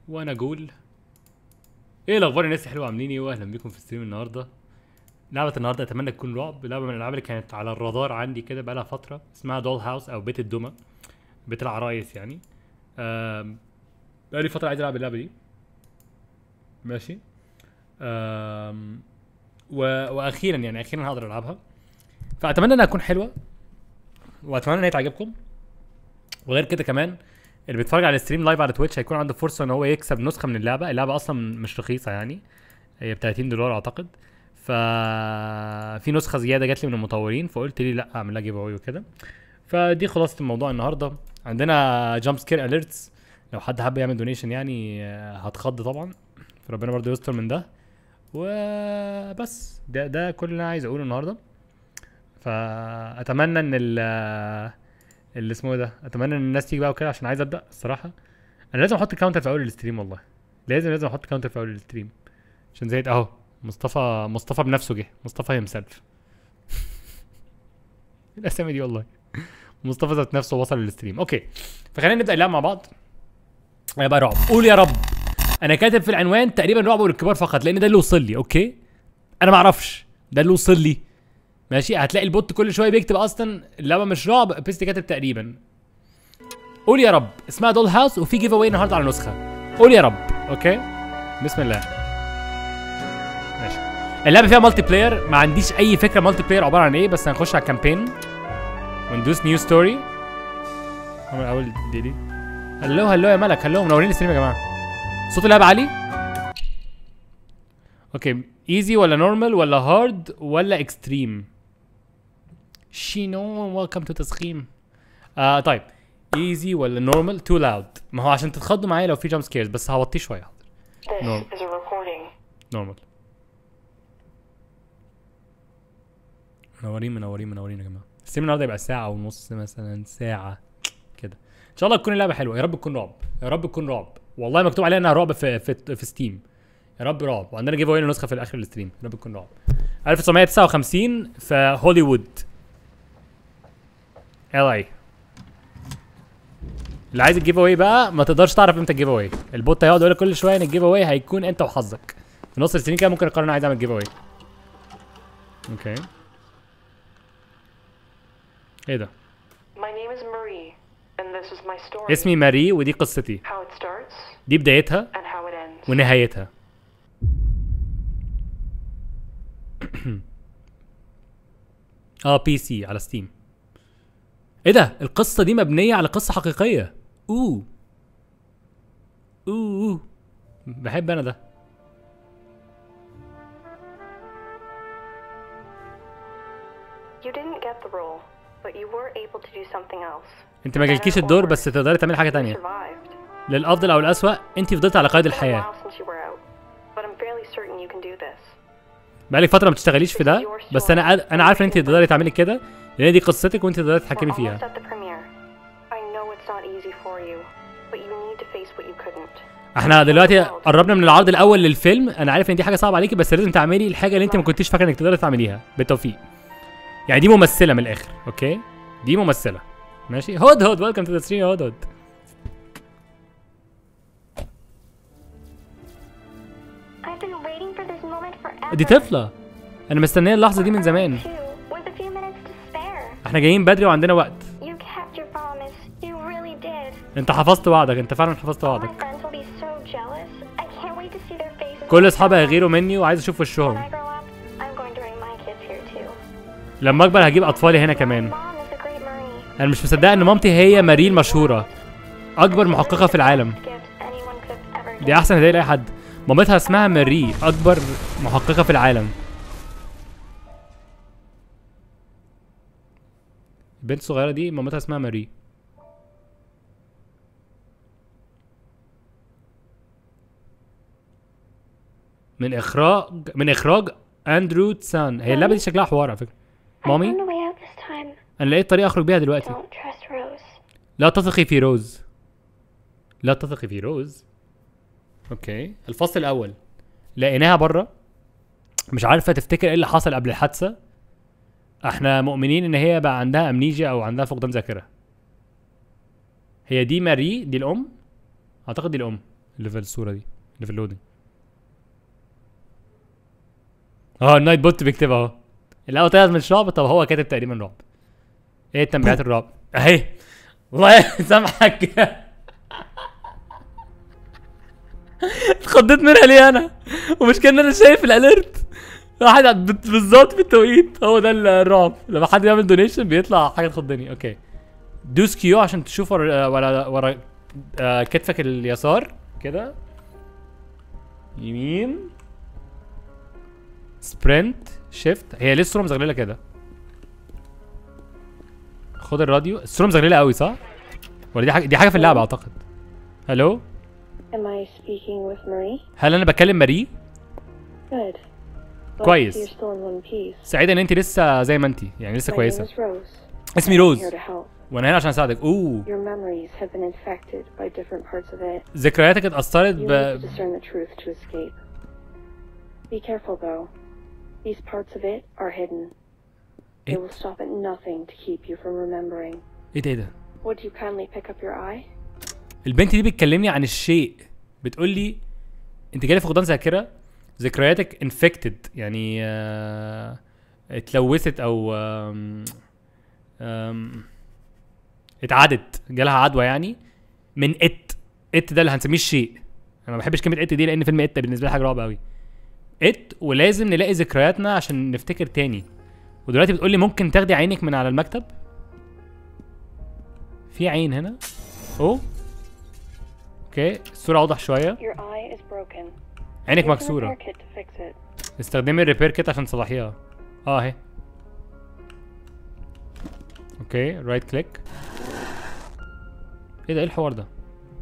وانا اقول ايه الاخبار الناس الحلوه عاملين ايه واهلا بيكم في ستريم النهارده لعبه النهارده اتمنى تكون رعب لعبه من الالعاب اللي كانت على الرادار عندي كده بقالها فتره اسمها دول هاوس او بيت الدمى بيت العرايس يعني آم، بقالي فتره عايز العب اللعبه دي ماشي آم، و... واخيرا يعني اخيرا هقدر العبها فاتمنى انها تكون حلوه واتمنى ان هي تعجبكم وغير كده كمان اللي بيتفرج على الستريم لايف على تويتش هيكون عنده فرصه ان هو يكسب نسخه من اللعبه اللعبه اصلا مش رخيصه يعني هي ب 30 دولار اعتقد ف في نسخه زياده جات لي من المطورين فقلت ليه لا اعمل لها جيف اواي وكده فدي خلاصه الموضوع النهارده عندنا جامب سكير اليرتس لو حد حابب يعمل دونيشن يعني آه، هتخض طبعا فربنا برضه يستر من ده وبس ده ده كل اللي انا عايز اقوله النهارده فاتمنى ان ال اللي اسمه إيه ده اتمنى ان الناس تيجي بقى وكده عشان عايز ابدا الصراحه انا لازم احط كاونتر في اول الستريم والله لازم لازم احط كاونتر في اول الستريم عشان زي اهو مصطفى مصطفى بنفسه جه مصطفى هيمسلف الاسامي دي والله مصطفى ذات نفسه وصل للستريم اوكي فخلينا نبدا اللعب مع بعض انا بقى رعب قول يا رب انا كاتب في العنوان تقريبا رعب للكبار فقط لان ده اللي وصل لي اوكي انا ما اعرفش ده اللي وصل لي ماشي هتلاقي البوت كل شويه بيكتب اصلا اللعبه مش رعب بيست كاتب تقريبا قول يا رب اسمها دول هاوس وفي جيف اواي النهارده على نسخه قول يا رب اوكي بسم الله ماشي اللعبه فيها مالتي بلاير ما عنديش اي فكره مالتي بلاير عباره عن ايه بس هنخش على الكامبين وندوس نيو ستوري اعمل اول دي دي هلو هلو يا ملك هلو منورين الستريم يا جماعه صوت اللعبه عالي اوكي ايزي ولا نورمال ولا هارد ولا اكستريم شينو ويلكم تو تسخيم آه طيب ايزي ولا نورمال تو لاود ما هو عشان تتخضوا معايا لو في جامب سكيرز بس هوطيه شويه حاضر This No. is a recording. نورمال منورين منورين منورين يا جماعه الستريم النهارده يبقى ساعه ونص مثلا ساعه كده ان شاء الله تكون اللعبه حلوه يا رب تكون رعب يا رب تكون رعب والله مكتوب عليها انها رعب في في, في ستيم يا رب رعب وعندنا جيف اواي نسخه في الاخر الستريم يا رب تكون رعب 1959 في هوليوود ال اي اللي عايز الجيف اواي بقى ما تقدرش تعرف امتى الجيف اواي البوت هيقعد يقول لك كل شويه ان الجيف اواي هيكون انت وحظك في نص السنين كده ممكن اقرر انا عايز اعمل جيف اواي اوكي ايه ده My name is Marie, and this is my story. اسمي ماري ودي قصتي How it starts دي بدايتها and how it ends. ونهايتها اه بي سي على ستيم ايه ده القصه دي مبنيه على قصه حقيقيه اوه اوه أوه. بحب انا ده You didn't get the role, but you were able to do something else. انت ما جالكيش الدور بس تقدري تعملي حاجه You تانية survived. للافضل او الاسوأ انت فضلت على قيد It's been a الحياه while since you were out, but I'm fairly certain you can do this. بقالك فتره ما بتشتغليش في ده بس انا انا عارف ان انت تقدري تعملي كده لان دي قصتك وانت تقدري We're تتحكمي فيها almost at the premiere. I know it's not easy for you, but you need to face what you couldn't. احنا دلوقتي قربنا من العرض الاول للفيلم انا عارف ان دي حاجه صعبه عليكي بس لازم تعملي الحاجه اللي انت ما كنتيش فاكره انك تقدري تعمليها بالتوفيق يعني دي ممثله من الاخر اوكي دي ممثله ماشي هود هود ويلكم تو ذا ستريم هود هود I've been waiting for this moment forever. دي طفله انا مستنيه اللحظه دي من زمان Too, with a few minutes to spare. احنا جايين بدري وعندنا وقت You kept your promise. You really did. انت حفظت وعدك انت فعلا حفظت All my وعدك friends will be so jealous. I can't wait to see their faces. كل اصحابي هيغيروا مني وعايز اشوف When وشهم I grow up, I'm going to bring my kids here too. لما اكبر هجيب اطفالي هنا كمان Mom is a great Marie. انا مش مصدقه ان مامتي هي ماري المشهوره اكبر محققه في العالم Gift anyone could have ever دي احسن هديه لاي حد مامتها اسمها ماري اكبر محققه في العالم البنت الصغيره دي مامتها اسمها ماري من اخراج من اخراج اندرو تسان هي اللعبه دي شكلها حوار على فكره I مامي found a way out this time. انا لقيت طريقه اخرج بيها دلوقتي Don't trust Rose. لا تثقي في روز لا تثقي في روز اوكي الفصل الاول لقيناها بره مش عارفه تفتكر ايه اللي حصل قبل الحادثه احنا مؤمنين ان هي بقى عندها امنيجيا او عندها فقدان ذاكره هي دي ماري دي الام اعتقد دي الام اللي في الصوره دي اللي في اللودنج اه النايت بوت بيكتب اهو الاول طلعت مش رعب طب هو كاتب تقريبا رعب ايه التنبيهات الرعب اهي الله يسامحك اتخضيت منها ليه انا ومش كان انا شايف الاليرت واحد عد- بت- بالظبط بالتوقيت هو ده الرعب لما حد يعمل دونيشن بيطلع حاجه تخضني اوكي دوس كيو عشان تشوف ورا ورا, ورا آه، كتفك اليسار كده يمين سبرنت شيفت هي ليه الصوره مزغلله كده خد الراديو الصوره مزغلله قوي صح ولا دي حاجه دي حاجه في اللعبه اعتقد الو Am I speaking with Marie? هل انا بكلم ماري Good. Glad كويس. to see You're still in one piece. سعيده ان انت لسه زي ما انت يعني لسه My name كويسه is Rose. اسمي I'm روز here to help. وانا هنا عشان اساعدك اوه Your memories have been infected by different parts of it. ذكرياتك اتاثرت You ب need to discern the truth to escape. Be careful though. These parts of it are hidden. They It? will stop at nothing to keep you from remembering. ايه ده ايه ده Would you kindly pick up your eye? البنت دي بتكلمني عن الشيء بتقول لي انت جالي فقدان ذاكره ذكرياتك انفكتد يعني آه اتلوثت او آم آم اتعدت جالها عدوى يعني من ات ات ده اللي هنسميه الشيء انا ما بحبش كلمه ات دي لان فيلم ات بالنسبه لي حاجه رعب قوي ات ولازم نلاقي ذكرياتنا عشان نفتكر تاني ودلوقتي بتقول لي ممكن تاخدي عينك من على المكتب في عين هنا اوه اوكي الصورة اوضح شوية Your eye is broken. عينك Use the مكسورة repair kit to fix it. استخدمي الريبير كيت عشان تصلحيها اه اهي اوكي رايت كليك ايه ده ايه الحوار ده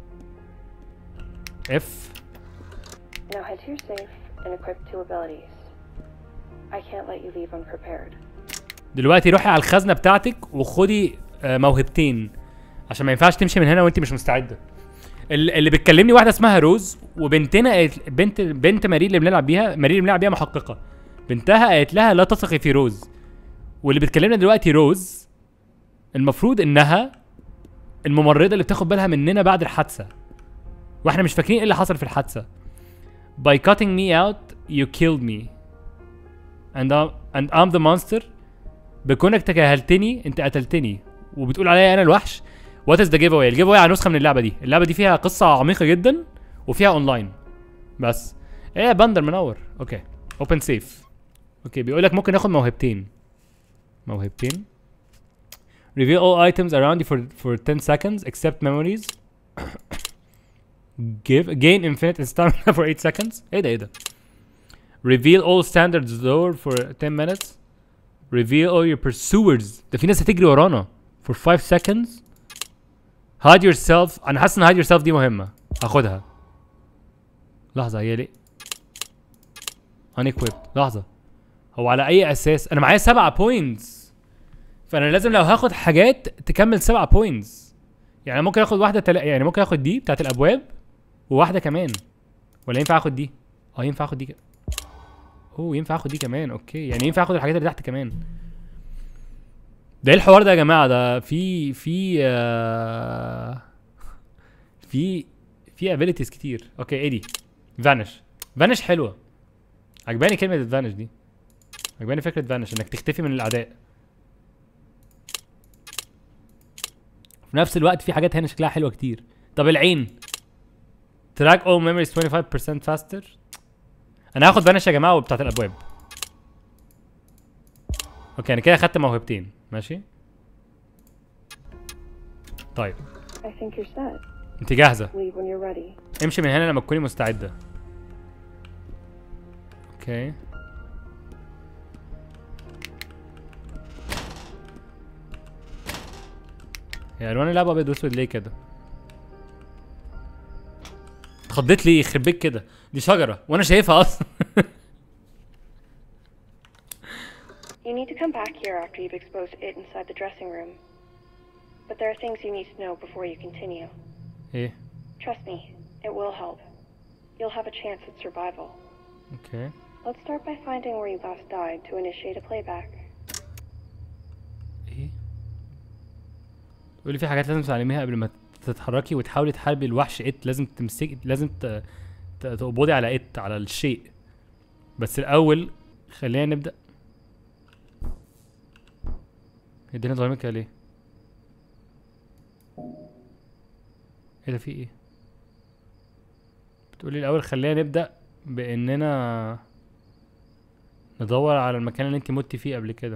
اف Now head to your safe and equip two abilities. I can't let you leave unprepared. دلوقتي روحي على الخزنة بتاعتك وخدي آه، موهبتين عشان ما ينفعش تمشي من هنا وانت مش مستعدة ال- اللي بتكلمني واحدة اسمها روز وبنتنا قالت بنت بنت ماري اللي بنلعب بيها ماري اللي بنلعب بيها محققة بنتها قالت لها لا تثقي في روز واللي بتكلمنا دلوقتي روز المفروض انها الممرضة اللي بتاخد بالها مننا بعد الحادثة واحنا مش فاكرين ايه اللي حصل في الحادثة By cutting me out you killed me and I'm, and I'm the monster بكونك تجاهلتني انت قتلتني وبتقول عليا انا الوحش وات از ذا جيف اواي الجيف اواي على نسخه من اللعبه دي اللعبه دي فيها قصه عميقه جدا وفيها اونلاين بس ايه يا بندر منور اوكي اوبن سيف اوكي بيقول لك ممكن ناخد موهبتين موهبتين reveal all items around you for for 10 seconds except memories give gain infinite stamina for 8 seconds ايه ده ايه ده reveal all standards door for 10 minutes reveal all your pursuers ده في ناس هتجري ورانا for 5 seconds hide yourself انا حاسس ان hide yourself دي مهمة هاخدها لحظة هي ليه unequipped لحظة هو على اي اساس انا معايا سبعة بوينتس فانا لازم لو هاخد حاجات تكمل سبعة بوينتس يعني ممكن اخد واحدة تلا... يعني ممكن اخد دي بتاعت الابواب وواحدة كمان ولا ينفع اخد دي اه ينفع اخد دي ك... اوه ينفع اخد دي كمان اوكي يعني ينفع اخد الحاجات اللي تحت كمان ده ايه الحوار ده يا جماعه ده في في آه في في ابيليتيز كتير اوكي ايه دي فانش فانش حلوه عجباني كلمه فانش دي عجباني فكره فانش انك تختفي من الاعداء في نفس الوقت في حاجات هنا شكلها حلوه كتير طب العين track all memories 25% faster انا هاخد فانش يا جماعه وبتاعت الابواب اوكي انا كده خدت موهبتين ماشي طيب I think you're set. انت جاهزه Leave when you're ready. امشي من هنا لما تكوني مستعده اوكي هي الوان اللعبه ابيض واسود ليه كده اتخضيت ليه يخرب بيك كده دي شجره وانا شايفها اصلا You need to come back here after you've exposed it inside the dressing room. But there are things you need to know before you continue. ايه Trust me, it will help. You'll have a chance at survival. اوكي Let's start by finding where you last died to initiate a playback. ايه قولي في حاجات لازم تعلميها قبل ما تتحركي وتحاولي تحاربي الوحش ات لازم تمسكي لازم ت... ت- تقبضي على ات على الشيء بس الاول خلينا نبدا الدنيا ظلمت كده ليه ايه ده في ايه بتقولي الاول خلينا نبدا باننا ندور على المكان اللي انت متي فيه قبل كده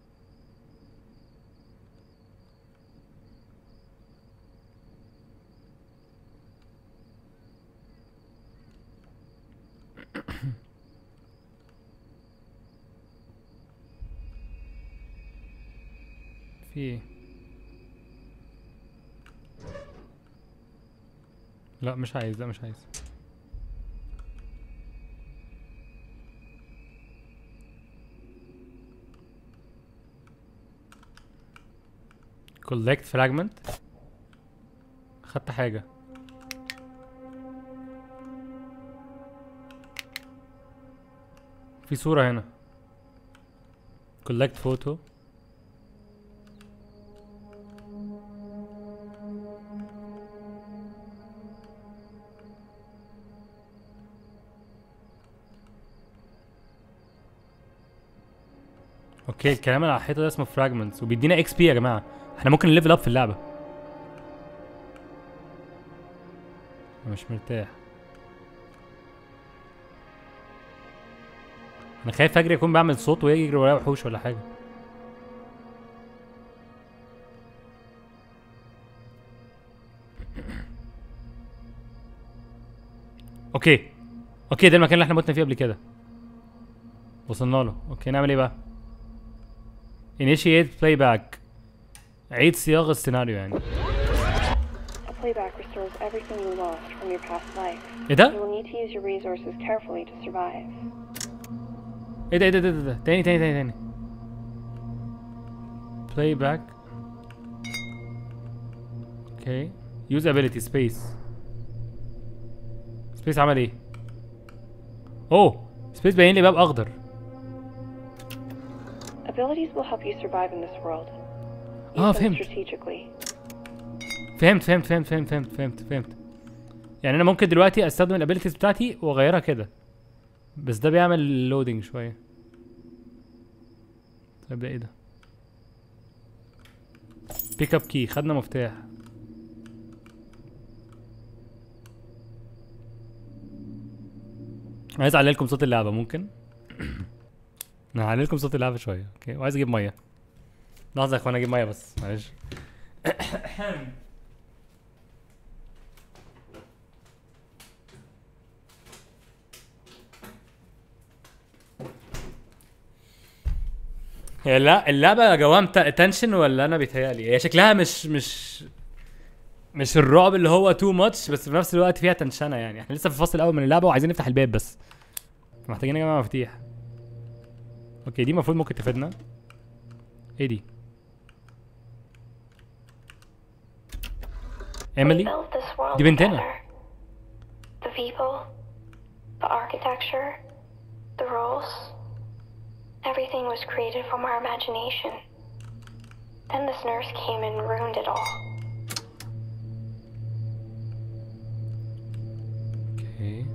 في ايه لا مش عايز لا مش عايز collect fragment خدت حاجة في صورة هنا collect photo اوكي الكلام اللي على الحيطه ده اسمه فراجمنتس وبيدينا اكس بي يا جماعه احنا ممكن نليفل اب في اللعبه أنا مش مرتاح انا خايف اجري اكون بعمل صوت ويجري ورايا وحوش ولا حاجه اوكي اوكي ده المكان اللي احنا متنا فيه قبل كده وصلنا له اوكي نعمل ايه بقى initiate playback عيد صياغة السيناريو يعني A playback restores everything you lost from your past life. ايه You ده؟ will need to use your resources carefully to survive. ايه ده ايه ده ايه ده, إيه ده؟ تاني تاني تاني تاني playback اوكي use ability space space عمل ايه؟ اوه space باين لي باب اخضر Abilities will help you survive in this world. Use Ah, them فهمت. strategically. فهمت فهمت فهمت فهمت فهمت فهمت فهمت يعني انا ممكن دلوقتي استخدم الابيلتيز بتاعتي واغيرها كده بس ده بيعمل لودنج شويه طيب ده ايه ده بيك اب كي خدنا مفتاح عايز اعلي لكم صوت اللعبه ممكن انا هعلي لكم صوت اللعبه شويه اوكي وعايز اجيب ميه لحظه يا اخوان اجيب ميه بس معلش هي لا اللعبة جواها تنشن ولا انا بيتهيألي هي شكلها مش مش مش الرعب اللي هو تو ماتش بس في نفس الوقت فيها تنشنة يعني احنا لسه في الفصل الاول من اللعبة وعايزين نفتح الباب بس محتاجين يا جماعة مفاتيح اوكي دي المفروض ممكن تفيدنا ايه دي We ايميلي built this world دي بنتنا. together. The people, the architecture, the rules. Everything was created from our imagination. Then this nurse came and ruined it all. اوكي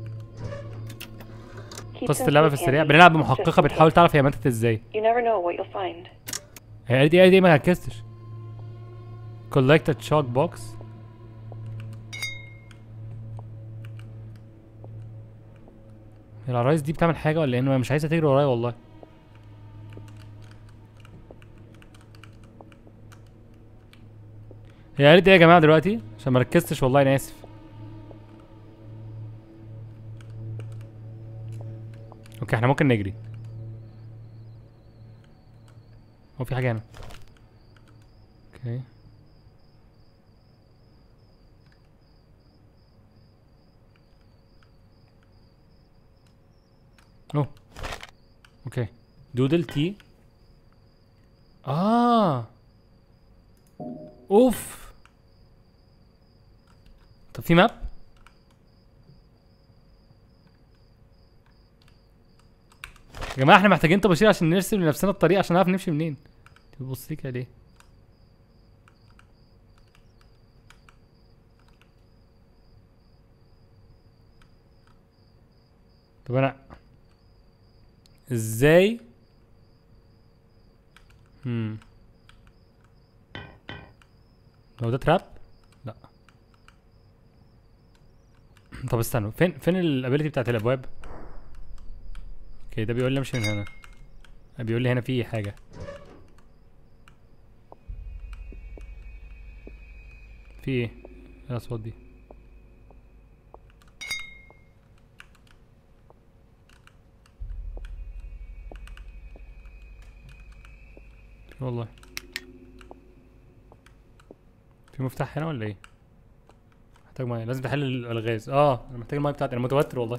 Keep قصة them اللعبة في safe السريع handy, بنلعب just بمحققة in بتحاول case. تعرف هي ماتت ازاي You never know what you'll find. هي قالت ايه دي ما ركزتش collect a chalk box هي العرايس دي بتعمل حاجة ولا إيه؟ انه مش عايزة تجري ورايا والله هي قالت ايه يا جماعة دلوقتي عشان ما ركزتش والله انا اسف اوكي احنا ممكن نجري هو في حاجة هنا اوكي اوه اوكي دودل تي اه اوف طب في ماب يا جماعه احنا محتاجين طباشير عشان نرسم لنفسنا الطريق عشان نعرف نمشي منين بتبص لي كده ليه طب انا ازاي هم لو ده تراب لا طب استنوا فين فين الابيلتي بتاعت الابواب اوكي ده بيقول لي امشي من هنا بيقول لي هنا في حاجه في ايه ايه الاصوات دي والله في مفتاح هنا ولا ايه محتاج ميه لازم تحل الالغاز اه انا محتاج الميه بتاعتي انا متوتر والله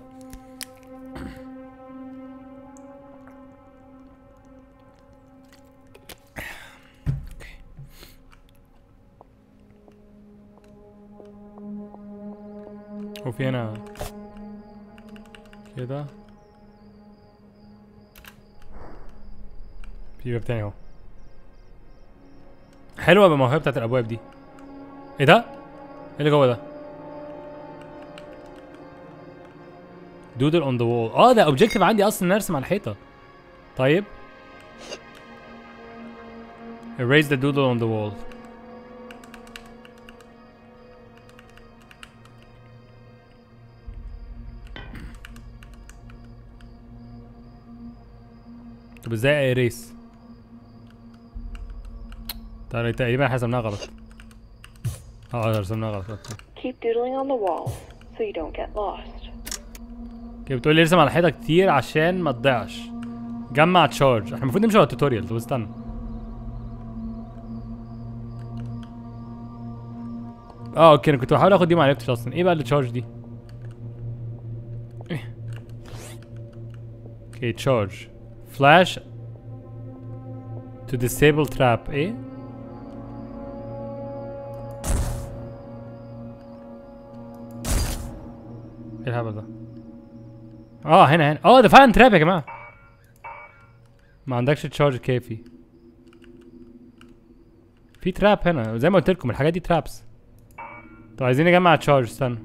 وفي هنا كده في باب تاني اهو حلوه بالموهبه بتاعت الابواب دي ايه ده؟ ايه اللي جوه ده؟ دودل اون ذا وول اه ده اوبجيكتيف عندي اصلا نرسم على الحيطه طيب erase the doodle on the wall طب ازاي erase تقريبا تقريبا حسبناها غلط اه رسمناها غلط اوكي Keep doodling on the wall so you don't get lost. اوكي بتقول لي ارسم على الحيطه كتير عشان ما تضيعش جمع تشارج احنا المفروض نمشي على التوتوريال طب استنى اه اوكي انا كنت بحاول اخد دي ما عرفتش اصلا ايه بقى التشارج دي إيه. اوكي تشارج فلاش to disable trap ايه ايه الهبل ده اه هنا هنا اه ده فعلا تراب يا جماعه ما عندكش تشارج كافي في تراب هنا زي ما قلت لكم الحاجات دي ترابس طب عايزين نجمع تشارج استنى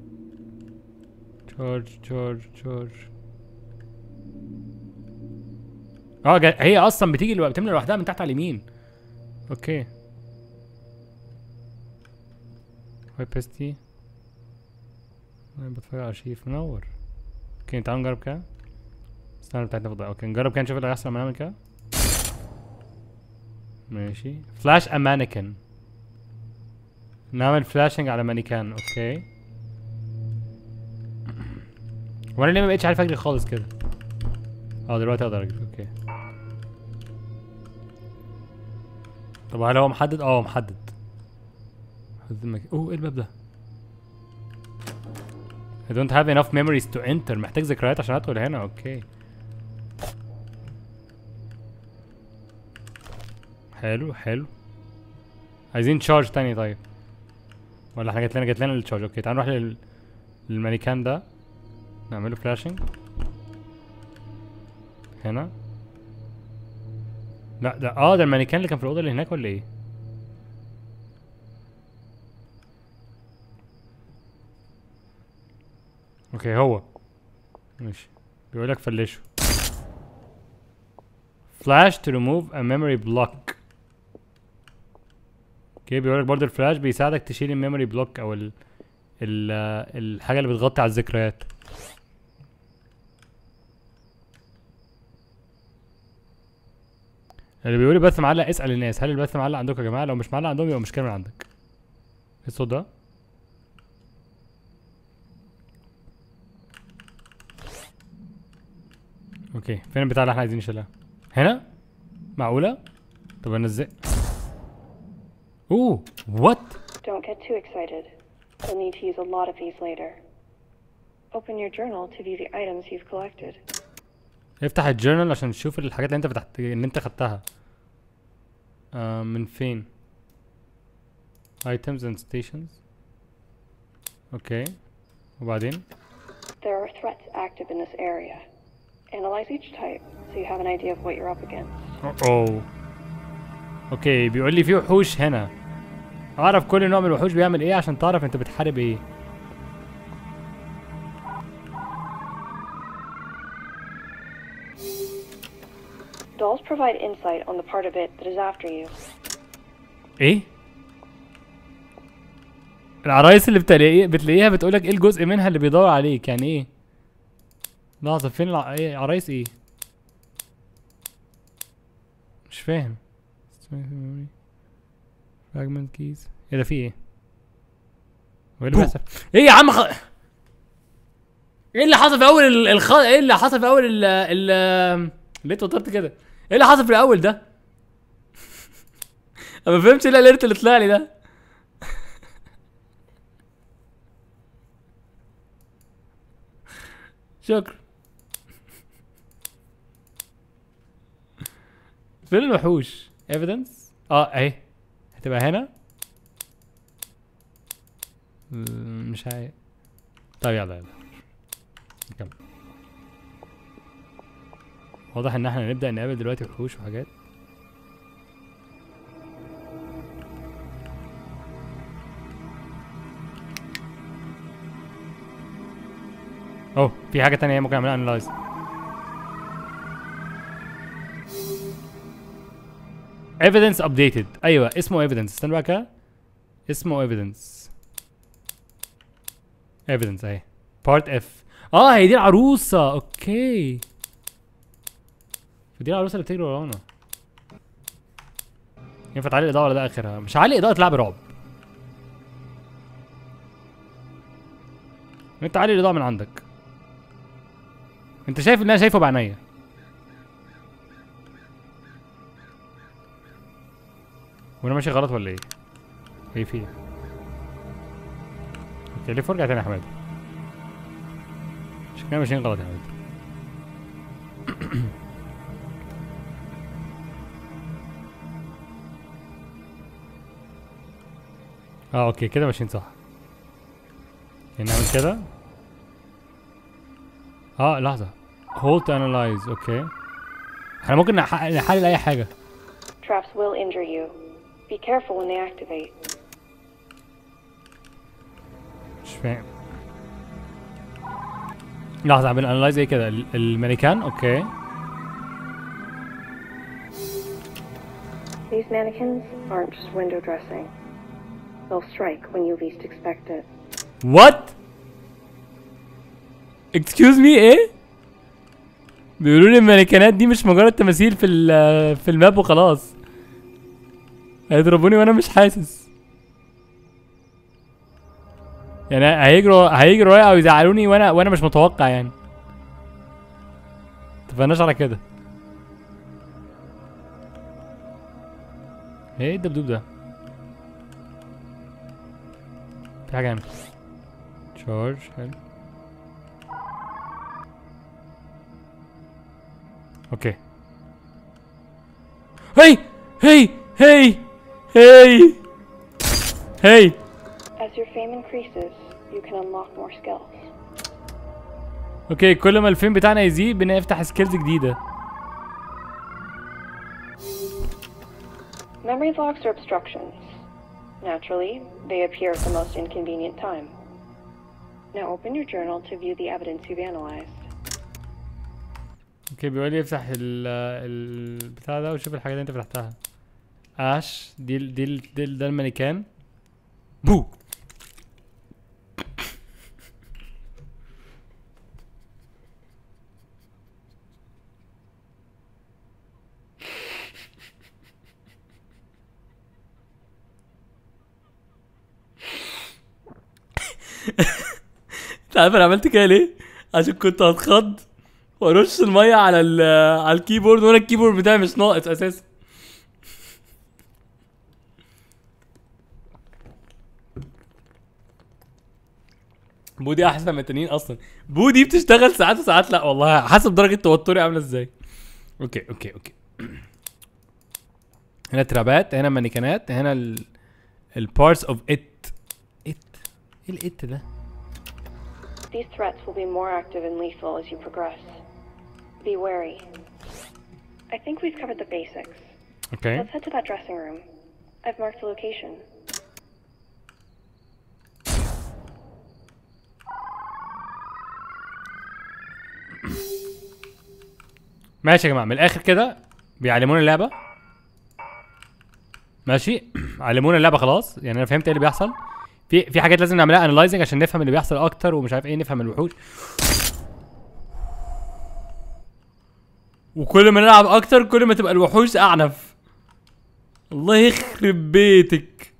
تشارج تشارج تشارج اه جا- هي اصلا بتيجي لو- بتملى لوحدها من تحت على اليمين اوكي هاي بيستي انا بتفرج على ارشيف منور اوكي تعالوا نجرب كده استنى بتاعتنا فضاء اوكي نجرب كده نشوف اللي هيحصل لما نعمل كده ماشي فلاش ا مانيكن نعمل فلاشنج على مانيكان اوكي وانا ليه ما بقتش عارف اجري خالص كده اه دلوقتي اقدر اجري اوكي طب هل هو محدد اه هو محدد محدد المك... اوه ايه الباب ده I don't have enough memories to enter محتاج ذكريات عشان ادخل هنا اوكي حلو حلو عايزين تشارج تاني طيب ولا احنا جات لنا جات لنا التشارج اوكي تعال نروح لل... للمانيكان ده نعمله فلاشنج هنا لا ده اه ده المانيكان اللي كان في الاوضه اللي هناك ولا ايه اوكي هو ماشي بيقولك فلشه فلاش to remove a memory block اوكي بيقولك برضه الفلاش بيساعدك تشيل الميموري بلوك او ال ال الحاجة اللي بتغطي على الذكريات اللي بيقول لي بث معلق اسأل الناس هل البث معلق عندكم يا جماعة لو مش معلق عندهم يبقى مشكلة من عندك ايه الصوت ده اوكي فين البتاع اللي احنا عايزين نشيلها هنا معقولة طب انا ازاي اوه وات Don't get too excited. You'll need to use a lot of these later. Open your journal to view the items you've collected. افتح الجورنال عشان تشوف الحاجات اللي انت فتحت اللي انت خدتها آه من فين items and stations اوكي وبعدين There are threats active in this area. Analyze each type so you have an idea of what you're up against. اوه اوكي بيقول لي في وحوش هنا اعرف كل نوع من الوحوش بيعمل ايه عشان تعرف انت بتحارب ايه Dolls provide insight on the part of it that is after you. ايه العرايس اللي بتلاقيه بتلاقيها بتقولك ايه الجزء منها اللي بيدور عليك يعني ايه لحظة فين الع... ايه عرايس ايه مش فاهم فراجمنت كيز ايه ده في ايه هو ايه اللي بيحصل ايه يا عم خ... ايه اللي حصل في اول ال- الخ... ايه اللي حصل في اول ال ال ليه اتوترت كده ايه اللي حصل في الاول ده انا ما فهمتش ايه الاليرت اللي طلع لي ده شكرا فين الوحوش ايفيدنس اه اهي هتبقى هنا مم، مش عارف طيب يلا يلا نكمل واضح ان احنا نبدأ نقابل دلوقتي وحوش وحاجات اوه في حاجة تانية ممكن اعملها انلايز evidence updated ايوه اسمه evidence استنى بقى كده اسمه evidence evidence اهي part F اه هي دي العروسة اوكي دي العروسة اللي بتجري ورانا ينفع تعلي الإضاءة ولا ده آخرها؟ مش عالي إضاءة لعب رعب انت علي الإضاءة من عندك انت شايف اللي انا شايفه بعينيا وانا ماشي غلط ولا ايه؟ ايه في ايه؟ اوكي ليه فرجع تاني يا حماد؟ شكلنا ماشيين غلط يا حماد اه اوكي كده ماشيين صح يعني نعمل كده اه لحظة hold to analyze اوكي احنا ممكن نح- نحلل اي حاجة Traps will injure you. Be careful when they activate. مش فاهم لحظة عم بنانلايز ايه كده ال- المانيكان اوكي These mannequins aren't just window dressing. They'll strike when you least expect it. what excuse me ايه بيقولوا لي المانيكانات دي مش مجرد تماثيل في ال- في الماب وخلاص هيضربوني وانا مش حاسس يعني هيجروا هيجروا ورايا او يزعلوني وانا وانا مش متوقع يعني اتفقناش على كده ايه الدبدوب ده في حاجة هنا تشارج حلو اوكي هي هي هي هي هي As your fame increases, you can unlock more skills. اوكي كل ما الفيلم بتاعنا يزيد بنفتح سكيلز جديدة Memory blocks are obstructions. Naturally, they appear at the most inconvenient time. Now open your journal to view the evidence you've analyzed. اوكي بيقول لي افتح ال البتاع ده وشوف الحاجات اللي انت فتحتها اش دي ال- دي ال- دي ال- ده المانيكان بو انت عارف انا عملت كده ليه؟ عشان كنت هتخض وارش الميه على ال على الكيبورد وانا الكيبورد بتاعي مش ناقص اساسا بودي احسن من التانيين اصلا بودي بتشتغل ساعات وساعات لا والله حسب درجه توتري عامله ازاي اوكي اوكي اوكي هنا ترابات هنا مانيكانات هنا ال البارتس اوف ات ات ايه الات ده These threats will be more active and lethal as you progress. Be wary. I think we've covered the basics. اوكي Let's head to that dressing room. I've marked the location. ماشي يا جماعه من الاخر كده بيعلمونا اللعبه ماشي علمونا اللعبه خلاص يعني انا فهمت ايه اللي بيحصل في في حاجات لازم نعملها انلايزنج عشان نفهم اللي بيحصل اكتر ومش عارف ايه نفهم الوحوش وكل ما نلعب اكتر كل ما تبقى الوحوش اعنف الله يخرب بيتك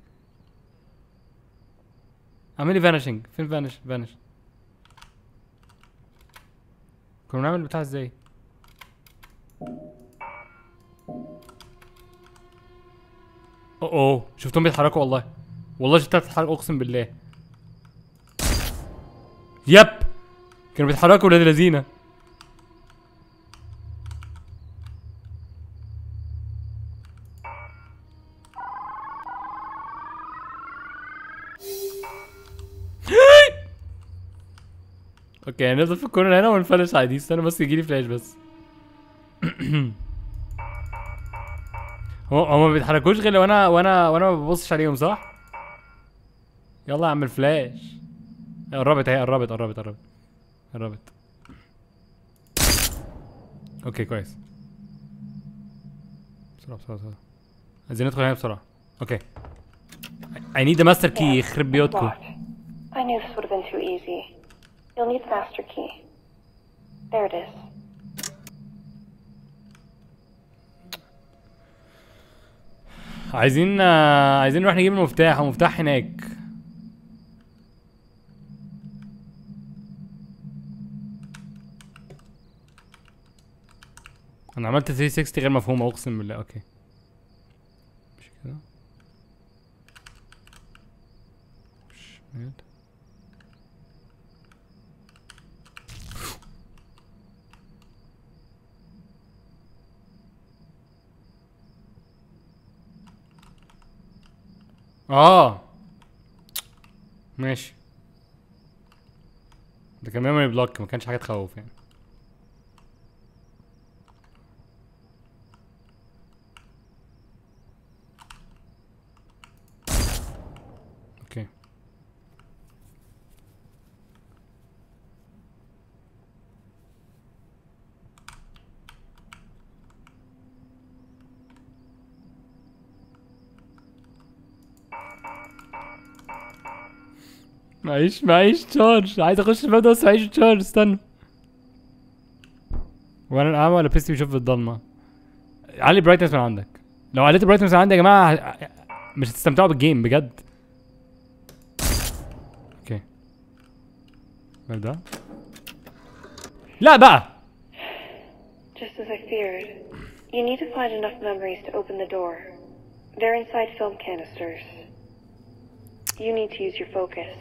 اعملي فانشنج فين فانش فانش كنا بنعمل بتاع ازاي اوه اوه شفتهم بيتحركوا والله والله شفتها بتتحرك اقسم بالله يب كانوا بيتحركوا ولاد لذينه اوكي هنفضل في الكورنر هنا ونفلش عادي استنى بس يجيلي فلاش بس هو هما ما بيتحركوش غير لو انا وانا وانا ما ببصش عليهم صح؟ يلا يا عم الفلاش قربت اهي قربت قربت قربت قربت اوكي كويس بسرعة بسرعة بسرعة عايزين ندخل هنا بسرعة اوكي I need the master key يخرب بيوتكم Locked. I knew this would have been too easy. You'll need the master key. There it is. عايزين آه، عايزين نروح نجيب المفتاح المفتاح هناك انا عملت 360 غير مفهومه اقسم بالله اوكي مش كده شمال اه ماشي ده كان ميموري بلوك ما كانش حاجه تخوف يعني اوكي معيش معيش تشارج عايز اخش الباب ده بس معيش تشارج استنى وانا الاعمى ولا بيستي بيشوف في الضلمه علي برايتنس من عندك لو عليت برايتنس من عندي يا جماعه ه- مش هتستمتعوا بالجيم بجد اوكي الباب ده لا بقى Just as I feared. You need to find enough memories to open the door. They're inside film canisters. You need to use your focus.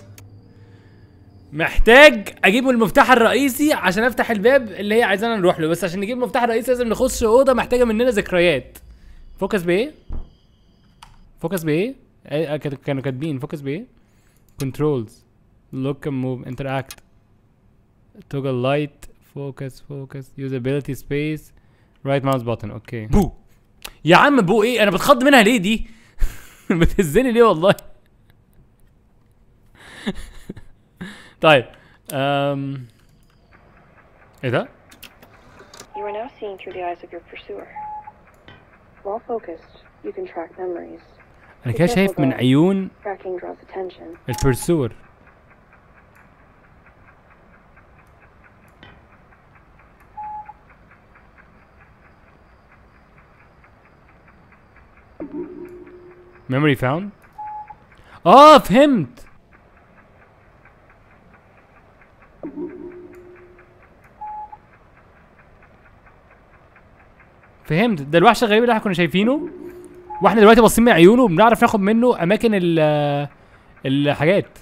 محتاج اجيب المفتاح الرئيسي عشان افتح الباب اللي هي عايزانا نروح له بس عشان نجيب المفتاح الرئيسي لازم نخش اوضه محتاجه مننا ذكريات فوكس بايه فوكس بايه إيه، آه، كانوا كانوا كاتبين فوكس بايه كنترولز لوك اند موف انتراكت توجل لايت فوكس فوكس يوزابيلتي سبيس رايت ماوس بutton اوكي بو يا عم بو ايه انا بتخض منها ليه دي بتهزني ليه والله طيب أم... ايه ده؟ You are now seeing through the eyes of your pursuer. While focused, you can track memories. انا كده شايف من عيون Tracking draws attention. البرسور memory found اه فهمت فهمت ده الوحش الغريب اللي احنا كنا شايفينه واحنا دلوقتي باصين من عيونه وبنعرف ناخد منه اماكن ال الحاجات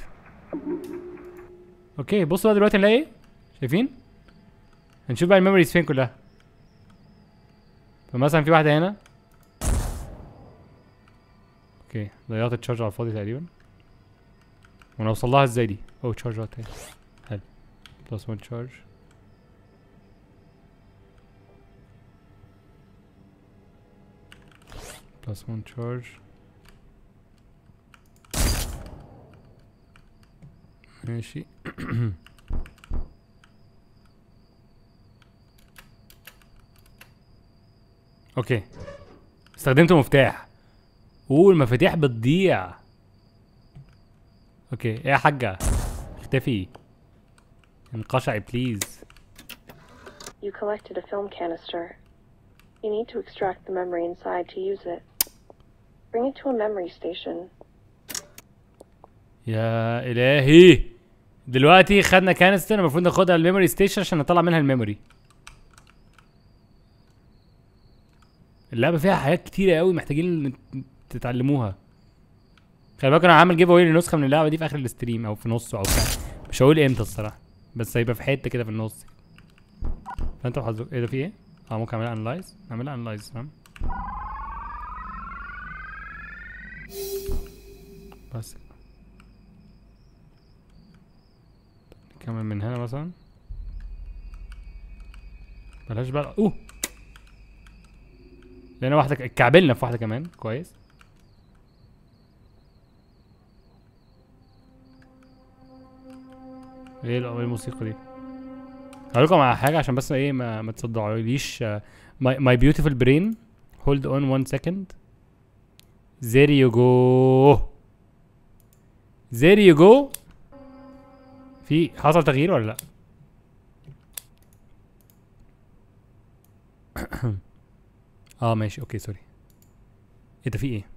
اوكي بصوا بقى دلوقتي نلاقي ايه شايفين هنشوف بقى الميموريز فين كلها فمثلا في واحده هنا اوكي ضيعت التشارج على الفاضي تقريبا وانا اوصل لها ازاي دي او تشارج تاني حلو بلس 1 تشارج بلس 1 تشارج ماشي اوكي استخدمت مفتاح اوه المفاتيح بتضيع اوكي ايه يا حاجة اختفي انقشعي بليز You collected a film canister. You need to extract the memory inside to use it. Bring it to a memory station. يا الهي دلوقتي خدنا كانستر المفروض ناخدها الميموري ستيشن عشان نطلع منها الميموري اللعبه فيها حاجات كتيره قوي محتاجين نت- تتعلموها خلي بالك انا عامل جيف اواي لنسخه من اللعبه دي في اخر الاستريم او في نصه او بتاع مش هقول امتى الصراحه بس هيبقى في حته كده في النص فانتوا حظكم ايه ده في ايه؟ اه ممكن اعملها انلايز نعملها انلايز فاهم بس نكمل من هنا مثلا بلاش بقى اوه لقينا واحدة ك- اتكعبلنا في واحدة كمان كويس ايه ال- إيه الموسيقى دي هقول لكم على حاجة عشان بس ايه ما ما تصدعوليش ماي ماي بيوتيفول برين هولد اون 1 سكند there you go there you go في حصل تغيير ولا لا اه ماشي اوكي سوري ايه ده في ايه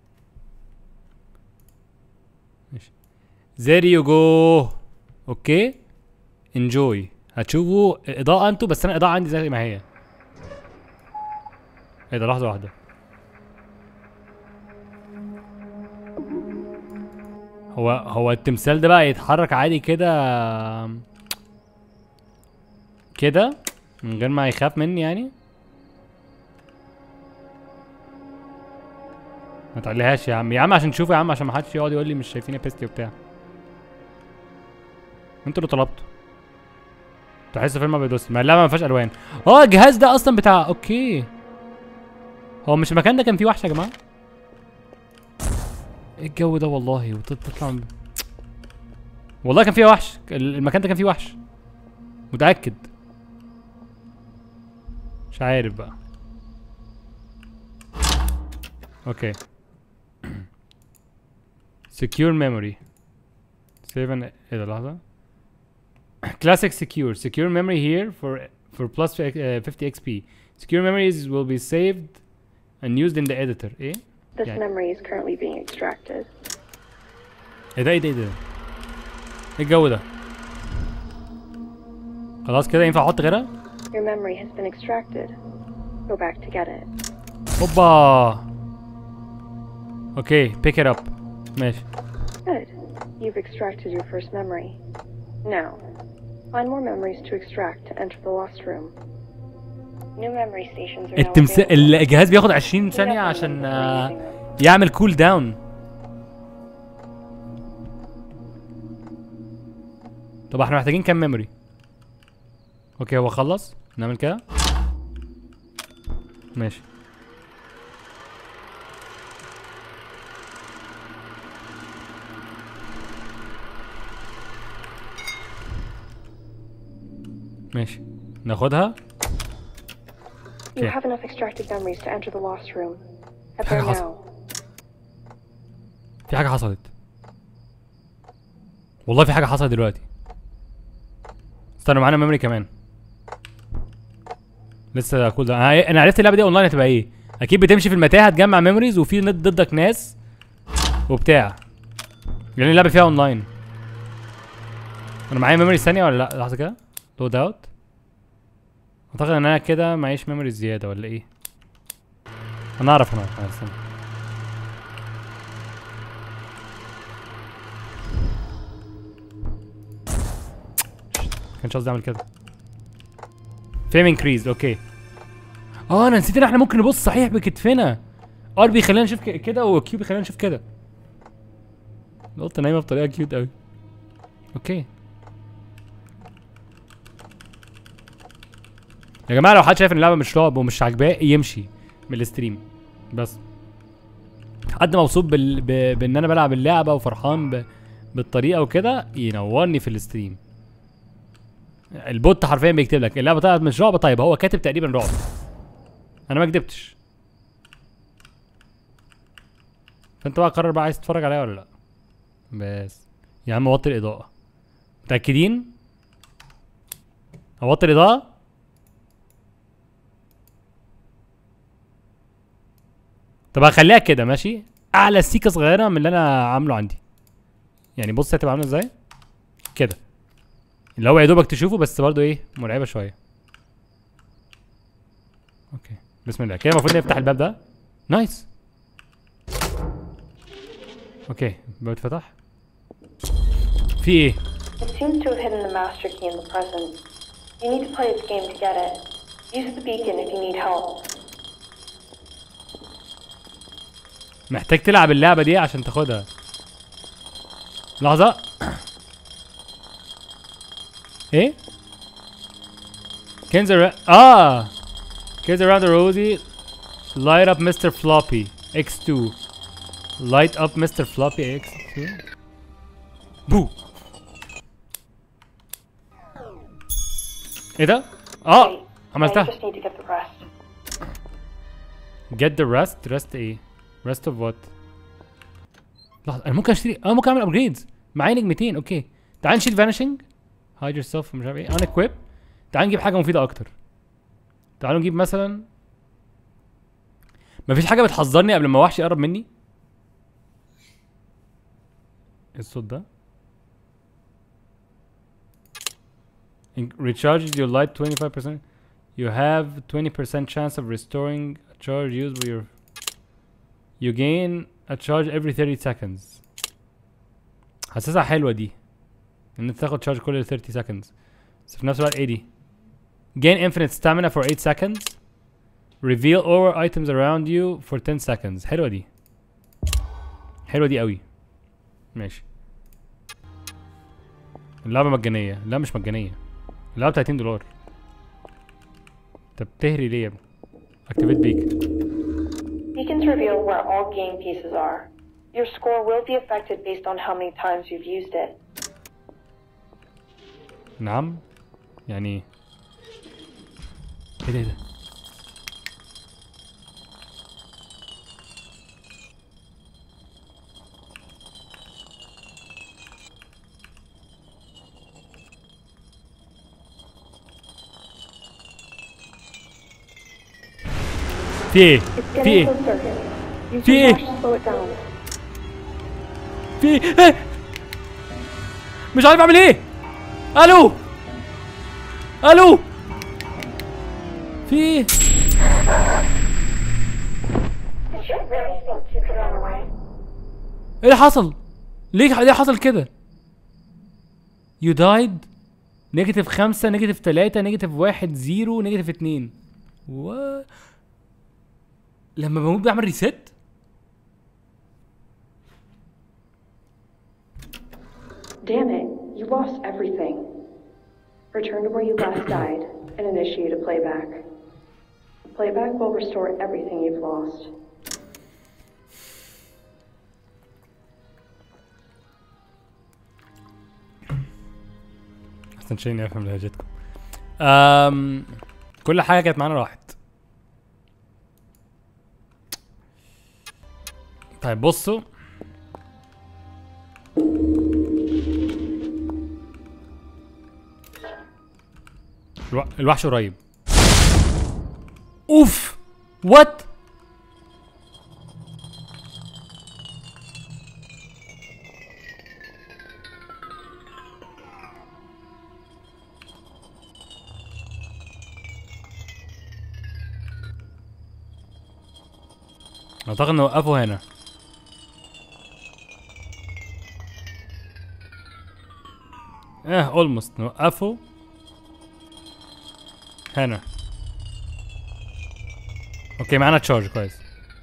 ماشي there you go اوكي انجوي هتشوفوا اضاءة انتوا بس انا الاضاءة عندي زي ما هي ايه ده لحظة واحدة هو هو التمثال ده بقى يتحرك عادي كده كده من غير ما يخاف مني يعني ما تعليهاش يا عم يا عم عشان تشوفوا يا عم عشان ما حدش يقعد يقول لي مش شايفين بيستي وبتاع انتوا اللي طلبتوا تحس فيلم ابيض واسود ما اللعبه ما فيهاش الوان اه الجهاز ده اصلا بتاع اوكي هو مش المكان ده كان فيه وحش يا جماعه ايه الجو ده والله وتطلع من- والله كان فيه وحش ال- المكان ده كان فيه وحش متأكد مش عارف بقى اوكي secure memory save an ايه ده لحظة classic secure secure memory here for for plus uh, 50 XP secure memories will be saved and used in the editor ايه This Yeah. memory is currently being extracted. ايه ده ايه ده ايه ده ايه الجو ده خلاص كده ينفع احط غيرها Your memory has been extracted. Go back to get it. هوبا اوكي pick it up ماشي Good. You've extracted your first memory. Now, find more memories to extract to enter the lost room. New memory stations are now التمثال available. الجهاز بياخد 20 Clean up ثانية on them عشان before آه، using them. يعمل كول داون طب احنا محتاجين كام ميموري اوكي هو خلص نعمل كده ماشي ماشي ناخدها You Okay. have enough extracted memories to enter the lost room. Head Hang there on. now. في حاجة حصلت والله في حاجة حصلت دلوقتي استنى معانا ميموري كمان لسه كل ده انا أنا عرفت اللعبة دي اونلاين هتبقى ايه اكيد بتمشي في المتاهة تجمع ميموريز وفي ند ضدك ناس وبتاع لان اللعبة فيها اونلاين انا معايا ميموري ثانية ولا لا لحظة كده لود اوت اعتقد ان انا كده معيش ميموري زيادة ولا ايه انا اعرف انا أنا استنى كانش قصدي اعمل كده فيم انكريز اوكي اه انا نسيت ان احنا ممكن نبص صحيح بكتفنا ار بيخلينا نشوف ك- كده وكيو بيخلينا نشوف كده القطه نايمه بطريقه كيوت قوي اوكي يا جماعه لو حد شايف ان اللعبه مش رعب ومش عاجباه يمشي من الاستريم بس حد مبسوط بال... ب... بان انا بلعب اللعبه وفرحان ب... بالطريقه وكده ينورني في الاستريم البوت حرفيا بيكتب لك اللعبه طلعت مش رعب طيب هو كاتب تقريبا رعب انا ما كدبتش فانت بقى قرر بقى عايز تتفرج عليها ولا لا بس يا عم وطي الاضاءه متاكدين اوطي الاضاءه طب هخليها كده ماشي اعلى سيكه صغيره من اللي انا عامله عندي يعني بص هتبقى عامله ازاي كده اللي هو يا دوبك تشوفه بس برضه ايه مرعبه شويه اوكي بسم الله كده المفروض نفتح الباب ده نايس اوكي الباب اتفتح في ايه It seems to have hidden the master key in the present. You need to play its game to get it. Use the beacon if you need help. محتاج تلعب اللعبه دي عشان تاخدها لحظه ايه كنز ar- اه كنز around the rosy light up Mr. Floppy X2 light up Mr. Floppy X2 بو ايه ده؟ اه Wait, now you عملتها just need to get the rest. get the rest rest ايه rest of what لحظة انا ممكن اشتري اه ممكن اعمل ابجريدز معايا نجمتين اوكي تعال نشيل vanishing hide yourself مش عارف ايه انا equip تعال نجيب حاجة مفيدة اكتر تعالوا نجيب مثلا مفيش حاجة بتحذرني قبل ما وحش يقرب مني ايه الصوت ده In- recharges your light 25% You have 20% chance of restoring a charge used by your. You gain a charge every 30 seconds. حاسسها حلوة دي. إن أنت تاخد charge كل 30 seconds. بس في نفس الوقت إيه دي؟ Gain infinite stamina for 8 seconds. Reveal all items around you for 10 seconds. حلوة دي. حلوة دي قوي. ماشي. اللعبة مجانية. لا مش مجانية. اللعبة 30 دولار. انت بتهري ليه يا ابني؟ اكتيفيت بيك Beacons reveal where all game pieces are. Your score will be affected based on how many times you've used it. نعم يعني ايه ده ايه ده في ايه It's في ايه getting closer. Use في your ايه؟ flash to slow it down. في ايه مش عارف اعمل ايه الو الو في ايه Did you really think you could run away? ايه اللي حصل ليه ليه حصل كده يو دايد نيجاتيف خمسة نيجاتيف تلاتة نيجاتيف واحد زيرو نيجاتيف اتنين و لما بموت بعمل ريست Damn it, you lost everything. Return to where you last died and initiate a playback. Playback will restore everything you've lost. احسن شيء اني افهم لهجتكم أم... كل حاجه كانت معانا راحت طيب بصوا الو... الوحش قريب اوف وات اعتقد نوقفه هنا اه اولموست نوقفه هنا اوكي معانا تشارج كويس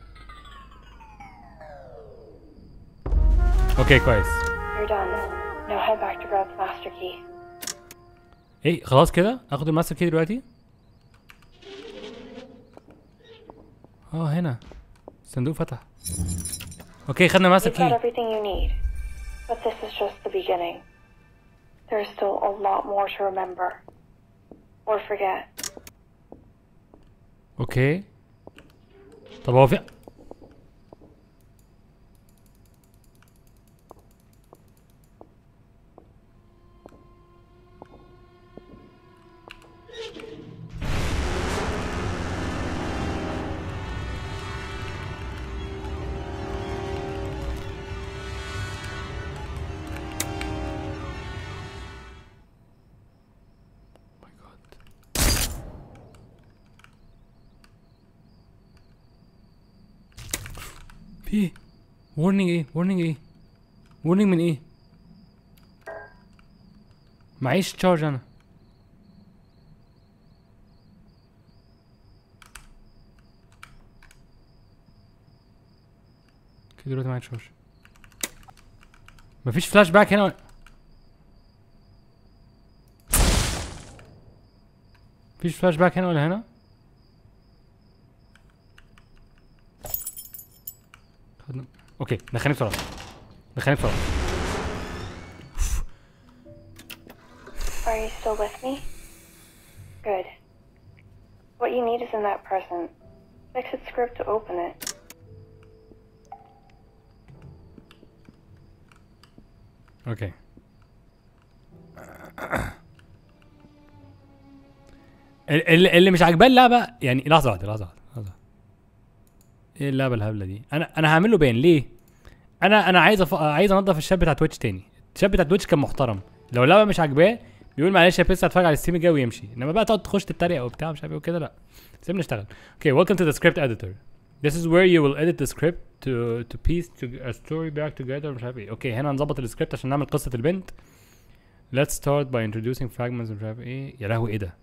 اوكي كويس You're done. Now head back to grab the master key. ايه خلاص كده اخد الماستر كي دلوقتي اه هنا الصندوق فتح اوكي خدنا ماستر You've got كي everything you need. But this is just the beginning. There's still a lot more to remember. Or forget. اوكي طب هو في في ايه warning ايه warning ايه warning من ايه معيش تشارج انا كده دلوقتي معايا تشارج مفيش فلاش باك هنا ولا- مفيش فلاش باك هنا ولا هنا خدنا اوكي دخلني بسرعه دخلني بسرعه Are you still with me? Good. What you need is in that present. Fix its script to open it. اوكي ال- ال- اللي مش عاجباه اللعبه يعني لحظه واحده لحظه واحده لحظه واحدة. ايه اللعبه الهبله دي انا انا هعمل له بين ليه انا انا عايز أف... عايز انضف الشاب بتاع تويتش تاني الشاب بتاع تويتش كان محترم لو اللعبه مش عاجباه بيقول معلش يا بيس هتفرج على الستريم الجاي ويمشي انما بقى تقعد تخش تتريق وبتاع مش عارف ايه وكده لا سيبني اشتغل اوكي welcome to the script editor This is where you will edit the script to to piece to a story back together مش عارف ايه اوكي هنا هنظبط السكريبت عشان نعمل قصة البنت Let's start by introducing fragments مش عارف ايه يا لهوي ايه ده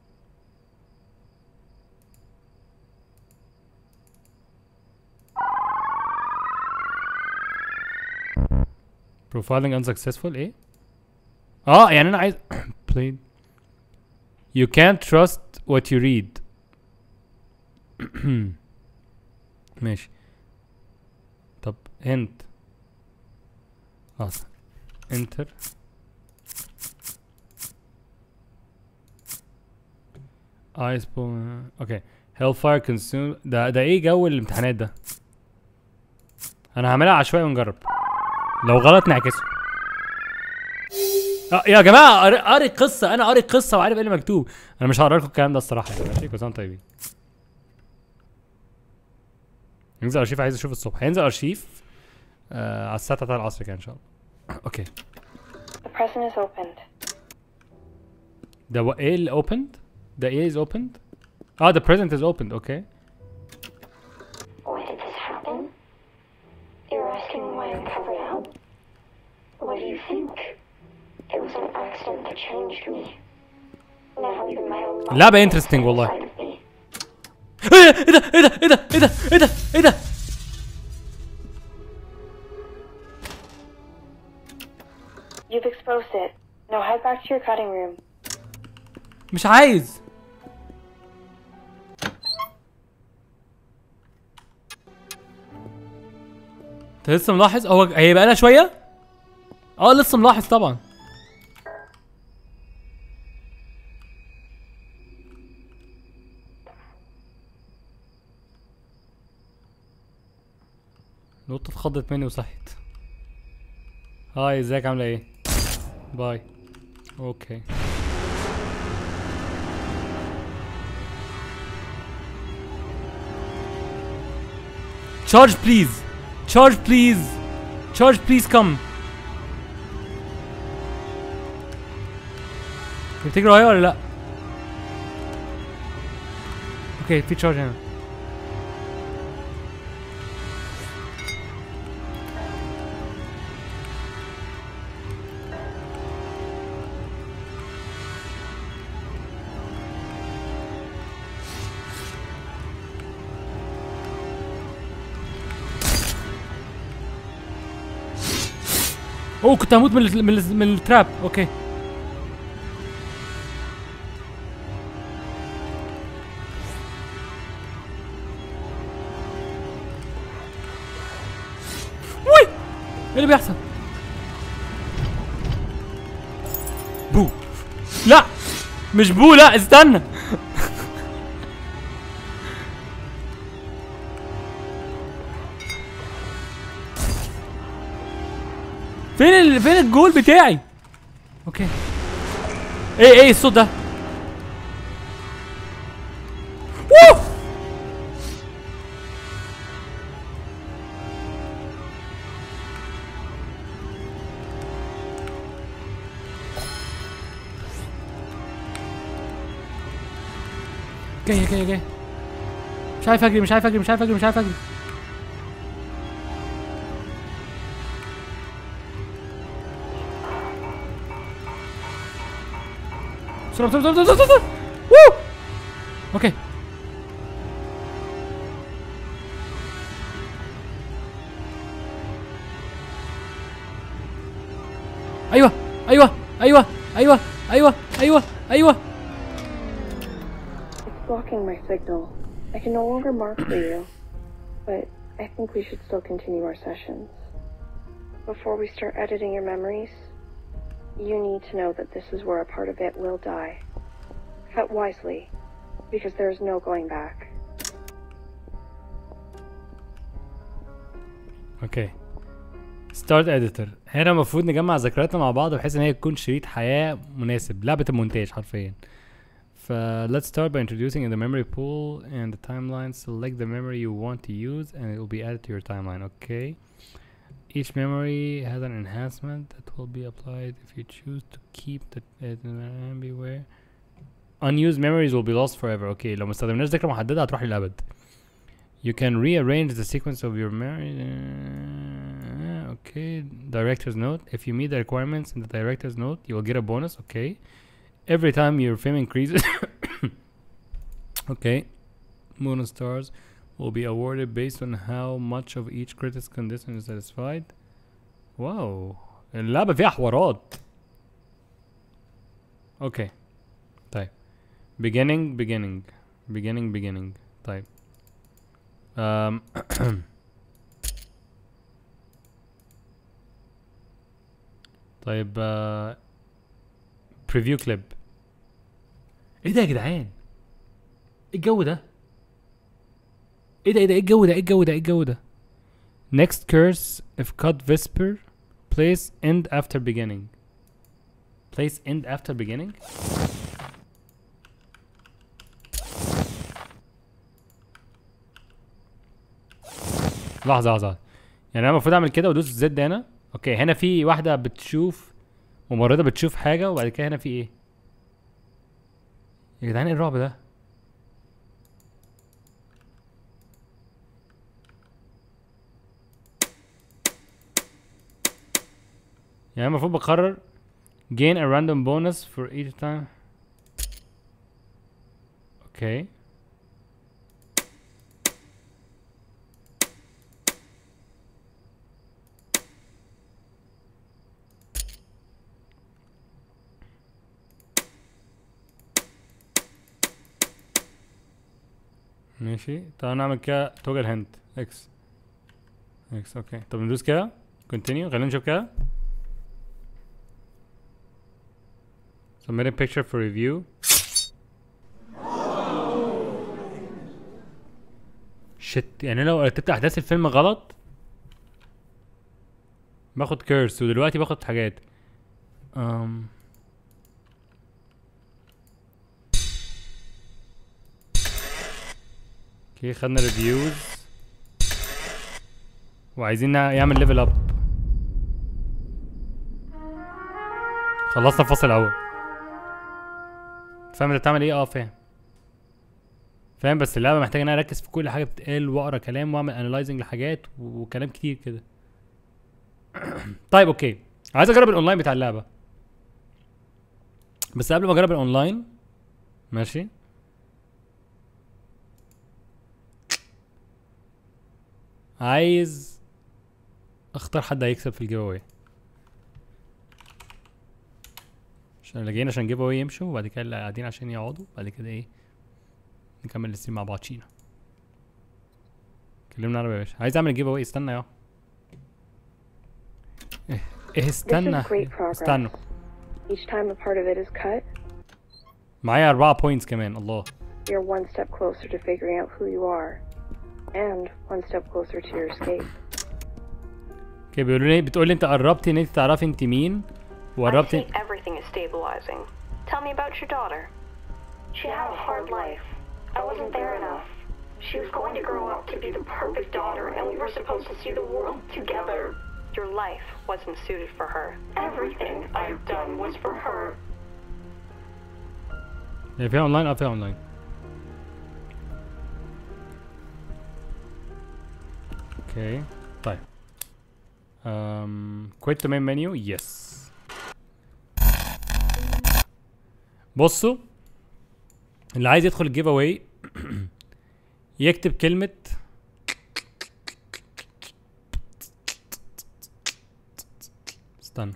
profiling unsuccessful ايه اه يعني انا عايز played you can't trust what you read ماشي طب hint خلاص enter ice ball اوكي hellfire consume ده ده ايه جو الامتحانات ده انا هعملها عشوائي ونجرب لو غلط نعكسه آه يا جماعه قاري قاري القصه انا قاري القصه وعارف ايه اللي مكتوب انا مش هقرا لكم الكلام ده الصراحه يعني ماشي كل سنه وانتم طيبين ينزل ارشيف عايز اشوف الصبح هينزل ارشيف آه على الساعه 3 العصر كده ان شاء الله اوكي The present is opened. ده و- ايه اللي opened ده ايه is opened اه the present is opened اوكي Why did this happen? You're asking why I'm covered up? What do you think? It was an accident that changed me. Never even my own mom لعبة interesting والله. inside of me. ايه ده ايه ده ايه ده ايه ده ايه ده ايه ده You've exposed it. Now head back to your cutting room. مش عايز انت لسه ملاحظ هو هيبقى لها شويه اه لسه ملاحظ طبعا القطة اتخضت مني وصحت هاي ازيك عاملة ايه؟ باي اوكي Charge please. Charge please. Charge please come. بتجري ورايا ولا لا؟ اوكي في تشارج هنا. اوه كنت هموت من ال من, ال من التراب اوكي وي ايه اللي بيحصل بو لا مش بو لا استنى فين ال... فين الجول بتاعي اوكي ايه ايه الصوت ده ووو جاي جاي جاي مش عارف اجري مش عارف اجري مش عارف اجري مش عارف اجري بسرعه بسرعه بسرعه بسرعه بسرعه وو اوكي ايوه ايوه ايوه ايوه ايوه ايوه ايوه It's blocking my signal. I can no longer mark for you, but I think we should still continue our sessions. Before we start editing your memories, you need to know that this is where a part of it will die. Cut wisely, because there is no going back. اوكي ستارت اديتور هنا المفروض نجمع ذكرياتنا مع بعض بحيث ان هي تكون شريط حياه مناسب لعبه المونتاج حرفيا ف let's start by introducing in the memory pool and the timeline select the memory you want to use and it will be added to your timeline okay each memory has an enhancement that will be applied if you choose to keep the it everywhere unused memories will be lost forever okay لو ما استخدمناش ذكرى محدده هتروح للابد You can rearrange the sequence of your memory. Uh, okay. Director's note. If you meet the requirements in the director's note, you will get a bonus. Okay. Every time your fame increases. okay. Bonus stars will be awarded based on how much of each critic's condition is satisfied. Wow. اللعبة فيها حوارات. Okay. طيب. Beginning, beginning. Beginning, beginning. طيب. Um, طيب uh, preview clip ايه ده يا جدعان؟ ايه الجو ده؟ ايه ده ايه ده ايه الجو ده ايه الجو ده ايه الجو ده؟ Next curse if cut whisper place end after beginning place end after beginning لحظة لحظة يعني انا المفروض اعمل كده وادوس زد هنا اوكي هنا في واحدة بتشوف ممرضة بتشوف حاجة وبعد كده هنا في ايه يا جدعان ايه الرعب ده يعني المفروض بقرر gain a random bonus for each time اوكي ماشي تعال نعمل كده توجل هند اكس اكس اوكي طب ندوس كده كونتينيو خلينا نشوف كده submit a picture for review شت يعني لو رتبت احداث الفيلم غلط باخد كيرس ودلوقتي باخد حاجات um, اوكي خدنا ريفيوز وعايزين نع- يعمل ليفل اب خلصنا الفصل الاول فاهم انت بتعمل ايه اه فاهم فاهم بس اللعبه محتاجه ان انا اركز في كل حاجه بتتقال واقرا كلام واعمل انلايزنج لحاجات وكلام كتير كده طيب اوكي عايز اجرب الاونلاين بتاع اللعبه بس قبل ما اجرب الاونلاين ماشي عايز اختار حد هيكسب في الجيف اواي عشان اللي جايين عشان جيف اواي يمشوا وبعد كده اللي قاعدين عشان يقعدوا بعد كده ايه نكمل الستريم مع بعضينا كلمنا عربي يا باشا عايز اعمل جيف اواي استنى يا ايه ايه استنى This is great progress. استنوا Each time a part of it is cut, معايا أربعة بوينتس كمان الله you're one step closer to figuring out who you are, and one step closer to your escape. اوكي بيقولوا لي بتقول لي انت قربتي ان انت تعرفي انت مين I وقربتي think everything is stabilizing. Tell me about your daughter. She had a hard life. I wasn't there enough. She was going to grow up to be the perfect daughter, and we were supposed to see the world together. Your life wasn't suited for her. Everything I've done was for her. هي فيها اونلاين اه فيها اونلاين اوكي طيب um, quit the main menu yes بصوا اللي عايز يدخل الجيف اواي يكتب كلمة استنى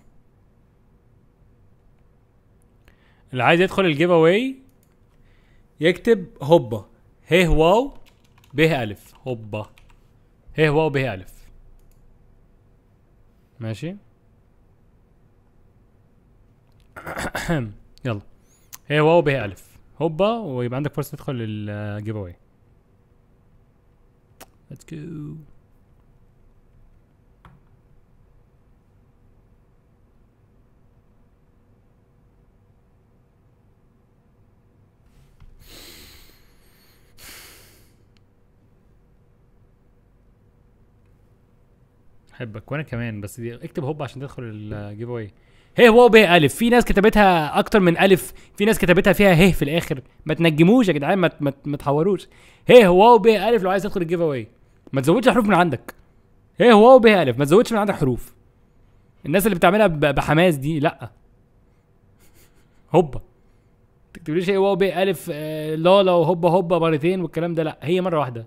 اللي عايز يدخل الجيف اواي يكتب هوبا ه واو ب الف هوبا ه واو ب الف ماشي يلا هي واو ب الف هوبا ويبقى عندك فرصه تدخل الجيف اواي ليتس جو احبك وانا كمان بس دي اكتب هوب عشان تدخل الجيف اواي هي واو ب الف في ناس كتبتها اكتر من الف في ناس كتبتها فيها ه في الاخر ما تنجموش يا جدعان ما ما, ما تحوروش هي واو ب الف لو عايز تدخل الجيف اواي ما تزودش حروف من عندك هي واو ب الف ما تزودش من عندك حروف الناس اللي بتعملها ب- بحماس دي لا هوبا تكتبليش هي واو ب الف آه، لالا وهوبا هوبا مرتين والكلام ده لا هي مره واحده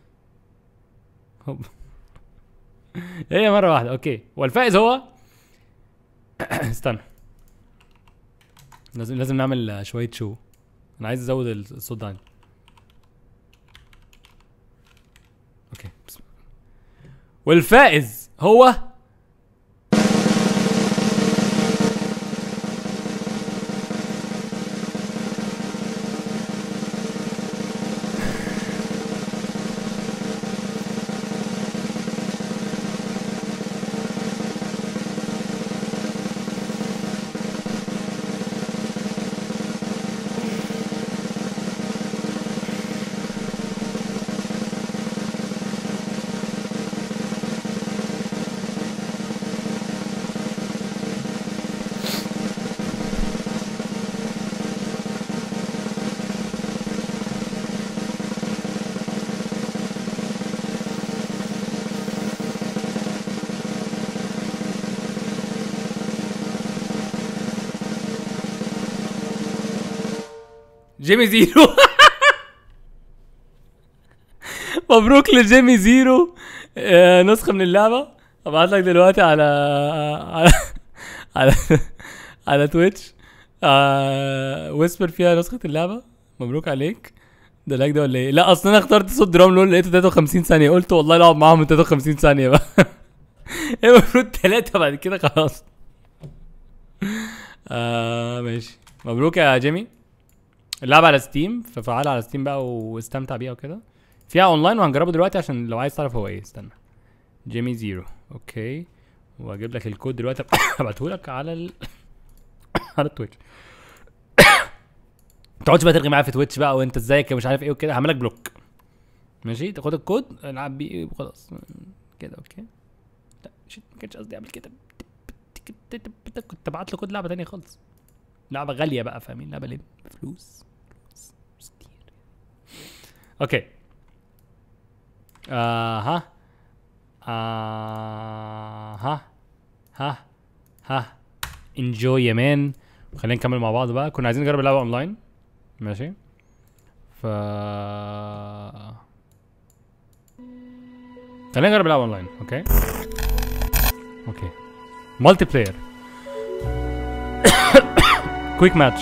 هوبا هي مره واحده اوكي والفائز هو استنى لازم لازم نعمل آه، شويه شو انا عايز ازود الصوت ده عندي اوكي بسم الله. والفائز هو جيمي زيرو مبروك لجيمي زيرو آه، نسخة من اللعبة ابعت لك دلوقتي على على على, على تويتش آه ويسبر فيها نسخة اللعبة مبروك عليك ده لايك ده ولا ايه؟ لا اصل انا اخترت صوت درام لول لقيته 53 ثانية قلت والله نقعد معاهم من 53 ثانية بقى هي المفروض ثلاثة بعد كده خلاص آه ماشي مبروك يا جيمي اللعبة على ستيم ففعلها على ستيم بقى واستمتع بيها وكده فيها اونلاين وهنجربه دلوقتي عشان لو عايز تعرف هو ايه استنى جيمي زيرو اوكي واجيب لك الكود دلوقتي ابعته لك على ال... على التويتش ما تقعدش بقى ترغي معايا في تويتش بقى وانت ازيك مش عارف ايه وكده هعمل لك بلوك ماشي تاخد الكود العب بيه وخلاص كده اوكي لا شيت ما كانش قصدي اعمل كده كنت ابعت له كود لعبه تانية خالص لعبه غاليه بقى فاهمين لعبه ليه بفلوس فلوس فلوس كتير اوكي آه ها آه ها ها ها انجوي يا مان خلينا نكمل مع بعض بقى كنا عايزين نجرب اللعبه اونلاين ماشي ف خلينا نجرب اللعبه اونلاين اوكي اوكي مالتي بلاير كويك ماتش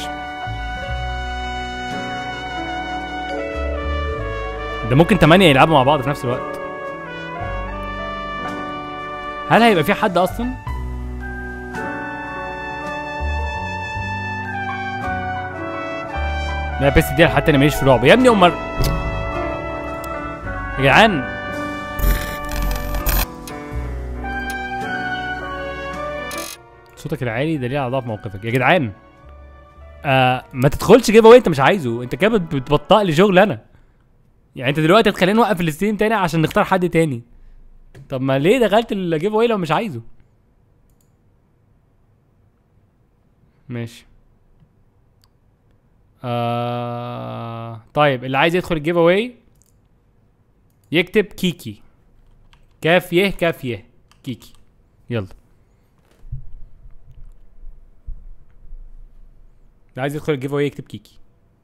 ده ممكن تمانية يلعبوا مع بعض في نفس الوقت هل هيبقى في حد اصلا لا بس دي حتى انا ماليش في رعب يا ابني امال يا جدعان صوتك العالي دليل على ضعف موقفك يا جدعان آه ما تدخلش جيف اواي انت مش عايزه انت كده بت- بتبطئ لي شغل انا يعني انت دلوقتي هتخليني نوقف الستريم تاني عشان نختار حد تاني طب ما ليه دخلت الجيف اواي لو مش عايزه ماشي آه... طيب اللي عايز يدخل الجيف اواي يكتب كيكي كاف يه كاف يه كيكي يلا اللي عايز يدخل الجيف اواي يكتب كيكي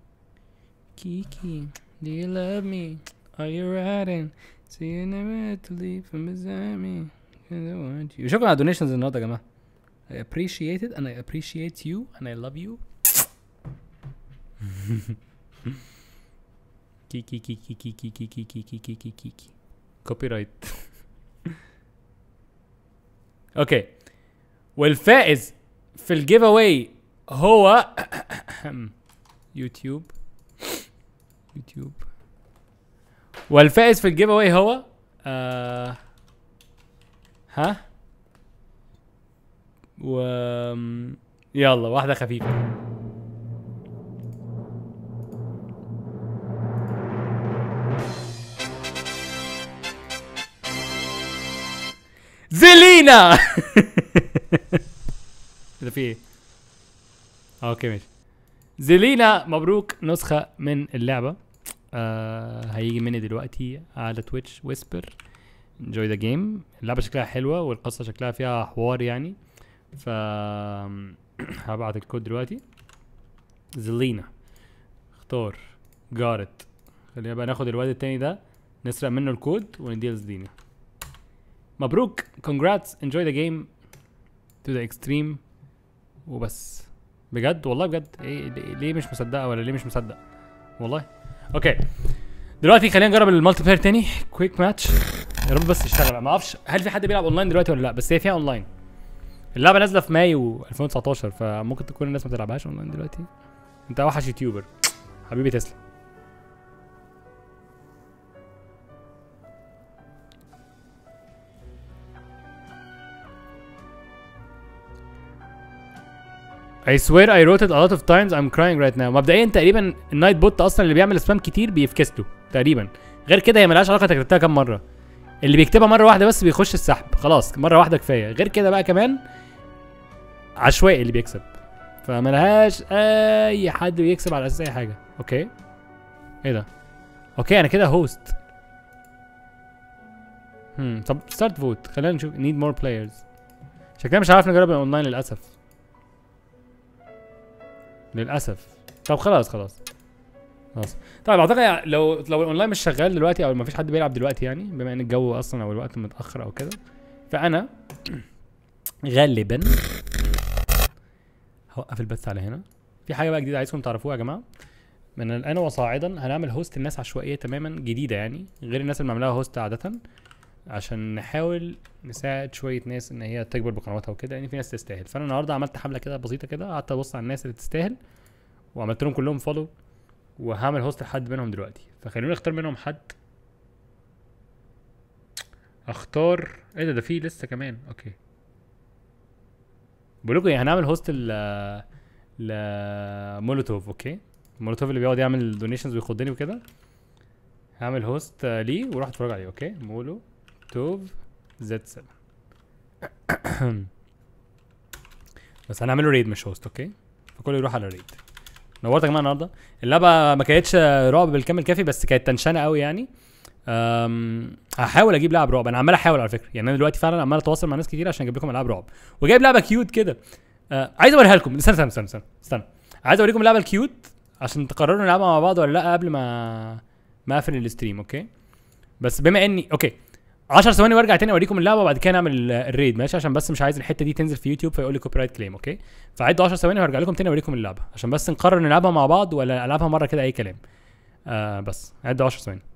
كيكي do you love me are you riding so you never had to leave from beside me 'cause I want you شكرا على الدونيشنز النهارده يا جماعه I appreciate it and I appreciate you and I love you كيكي كيكي كيكي كيكي كيكي كيكي كيكي كوبي رايت اوكي والفائز في الجيف اواي هو يوتيوب يوتيوب والفائز في الجيف اواي هو آه ها و يلا واحدة خفيفة زلينا ده في ايه؟ آه، اوكي ماشي زلينا مبروك نسخة من اللعبة آه هيجي مني دلوقتي على تويتش ويسبر انجوي ذا جيم اللعبة شكلها حلوة والقصة شكلها فيها حوار يعني ف هبعت الكود دلوقتي زلينا اختار جارت خلينا بقى ناخد الواد التاني ده نسرق منه الكود ونديه لزلينا مبروك congrats enjoy the game to the extreme وبس بجد والله بجد ايه ليه- ليه مش مصدقه ولا ليه مش مصدق والله اوكي دلوقتي خلينا نجرب المالتي بلاير تاني كويك ماتش يا رب بس يشتغل ما اعرفش هل في حد بيلعب اونلاين دلوقتي ولا لا بس هي فيها اونلاين اللعبه نازله في مايو 2019 فممكن تكون الناس ما تلعبهاش اونلاين دلوقتي انت اوحش يوتيوبر حبيبي تسلم I swear I wrote it a lot of times I'm crying right now مبدئيا تقريبا النايت بوت اصلا اللي بيعمل سبام كتير بيفكس له تقريبا غير كده هي ملهاش علاقه انت كتبتها كام مره اللي بيكتبها مره واحده بس بيخش السحب خلاص مره واحده كفايه غير كده بقى كمان عشوائي اللي بيكسب فملهاش اي حد بيكسب على اساس اي حاجه اوكي ايه ده اوكي انا كده هوست هم طب ستارت فوت خلينا نشوف نيد مور بلايرز شكلنا مش عارف نجرب اونلاين للاسف للاسف طب خلاص خلاص خلاص طيب اعتقد لو لو الاونلاين مش شغال دلوقتي او ما فيش حد بيلعب دلوقتي يعني بما ان الجو اصلا او الوقت متاخر او كده فانا غالبا هوقف البث على هنا في حاجه بقى جديده عايزكم تعرفوها يا جماعه من الان وصاعدا هنعمل هوست الناس عشوائيه تماما جديده يعني غير الناس اللي بنعملها هوست عاده عشان نحاول نساعد شويه ناس ان هي تكبر بقنواتها وكده يعني في ناس تستاهل فانا النهارده عملت حمله كده بسيطه كده قعدت ابص على الناس اللي تستاهل وعملت لهم كلهم فولو وهعمل هوست لحد منهم دلوقتي فخلوني اختار منهم حد اختار ايه ده ده في لسه كمان اوكي بقول لكم ايه هنعمل هوست ل لمولوتوف اوكي مولوتوف اللي بيقعد يعمل دونيشنز ويخضني وكده هعمل هوست آه، ليه وروح اتفرج عليه اوكي مولو توف زد 7 بس هنعمله ريد مش هوست اوكي فكله يروح على ريد نورت يا جماعه النهارده اللعبه ما كانتش رعب بالكامل كافي بس كانت تنشنه قوي يعني أم هحاول اجيب لعب رعب انا عمال احاول على فكره يعني انا دلوقتي فعلا عمال اتواصل مع ناس كتير عشان اجيب لكم العاب رعب وجايب لعبه كيوت كده أه عايز اوريها لكم استنى استنى استنى استنى, استنى. عايز اوريكم اللعبه الكيوت عشان تقرروا نلعبها مع بعض ولا لا قبل ما ما اقفل الستريم اوكي بس بما اني اوكي 10 ثواني وارجع تاني اوريكم اللعبه وبعد كده نعمل ال- الريد ماشي عشان بس مش عايز الحته دي تنزل في يوتيوب فيقول لي كوبي رايت كليم اوكي فعد 10 ثواني وهرجع لكم تاني اوريكم اللعبه عشان بس نقرر نلعبها مع بعض ولا العبها مره كده اي كلام آه بس عد 10 ثواني